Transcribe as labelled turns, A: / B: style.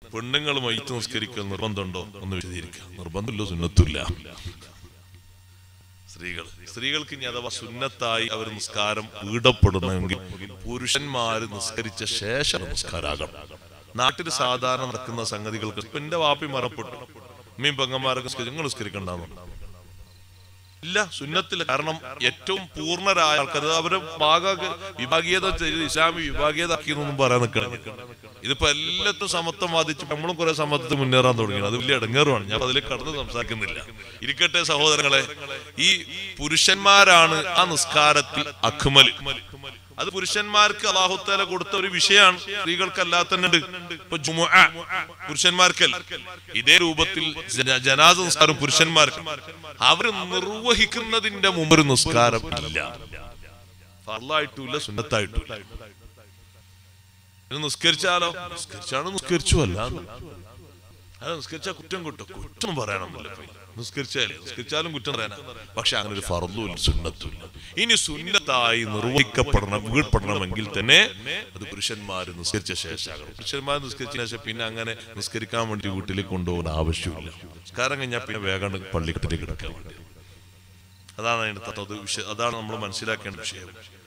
A: പെണ്ണുങ്ങൾ മയ്യത്ത് നിസ്കരിക്കൽ നിർബന്ധമുണ്ടോ ഒന്ന് വിശദീകരിക്കുക നിർബന്ധമില്ല സുന്നത്തില്ല സ്ത്രീകൾ സ്ത്രീകൾക്ക് ഇനി അഥവാ സുന്നത്തായി അവർ നിസ്കാരം ഈടപ്പെടണമെങ്കിൽ പുരുഷന്മാര് നിസ്കരിച്ച ശേഷം നിസ്കാരാകണം നാട്ടിൽ സാധാരണ നടക്കുന്ന സംഗതികൾക്ക് ഇപ്പൊ എന്റെ വാപ്പി മറപ്പെട്ടു മീൻ പെങ്ങന്മാരൊക്കെ നിസ്കരിച്ച് നിങ്ങൾ നിസ്കരിക്കണ്ടെന്ന് ഇല്ല സുന്നത്തില്ല കാരണം ഏറ്റവും പൂർണ്ണരായ ആൾക്കാർ അവരെ ഭാഗ വിഭാഗീയത ചെയ്ത് ഇസ്ലാമി വിഭാഗീയത ആക്കിയെന്നൊന്നും പറയാൻ നിൽക്കണം ഇതിപ്പോ എല്ലാത്തും സമത്വം വാദിച്ച് നമ്മളും കുറെ സമത്വത്തിൽ മുന്നേറാൻ തുടങ്ങി അത് വലിയ ഇടങ്ങേറുമാണ് ഞാൻ അതിലേക്ക് കടന്ന് സംസാരിക്കുന്നില്ല ഇരിക്കട്ടെ സഹോദരങ്ങളെ ഈ പുരുഷന്മാരാണ് ആ നിസ്കാരത്തിൽ അക്മൽ അത് പുരുഷന്മാർക്ക് അള്ളാഹുത്താല കൊടുത്ത ഒരു വിഷയമാണ് സ്ത്രീകൾക്ക് തന്നെ ഉണ്ട് ഇപ്പൊ ജുമുഅ പുരുഷന്മാർക്കല്ല ഇതേ രൂപത്തിൽ ജന- ജനാസ നിസ്കാരം പുരുഷന്മാർക്ക് അവര് നിർവഹിക്കുന്നതിന്റെ മുമ്പ് ഒരു നിസ്കാരം ഇല്ല ഫർളായിട്ടുമില്ല സുന്നത്തായിട്ടുമില്ല ഇത് നിസ്കരിച്ചാലോ നിസ്കരിച്ചാണ് നിസ്കരിച്ചു അല്ല അത് നിസ്കരിച്ചാൽ കുറ്റം കിട്ടും കുറ്റം പറയാനൊന്നുമില്ല ഇപ്പൊ. നിസ്കരിച്ചാലേ നിസ്കരിച്ചാലും കുറ്റം പറയാനാ പക്ഷെ അങ്ങനെ ഒരു ഫർദും സുന്നത്തുമില്ല ഇനി സുന്നത്തായി നിർവഹിക്കപ്പെടണം വീഴ്പ്പെടണമെങ്കിൽ തന്നെ അത് പുരുഷന്മാർ നിസ്കരിച്ച ശേഷമാകണം പുരുഷന്മാർ നിസ്കരിച്ച ശേഷം പിന്നെ അങ്ങനെ നിസ്കരിക്കാൻ വേണ്ടി വീട്ടിലേക്ക് കൊണ്ടുപോകാൻ ആവശ്യമില്ല നിസ്കാരം കഴിഞ്ഞാൽ പിന്നെ വേഗം പള്ളിക്കട്ടിലേക്ക് കിടക്കാൻ വേണ്ടി അതാണ് അതിന്റെ തത്വ വിഷയം അതാണ് നമ്മൾ മനസ്സിലാക്കേണ്ട വിഷയം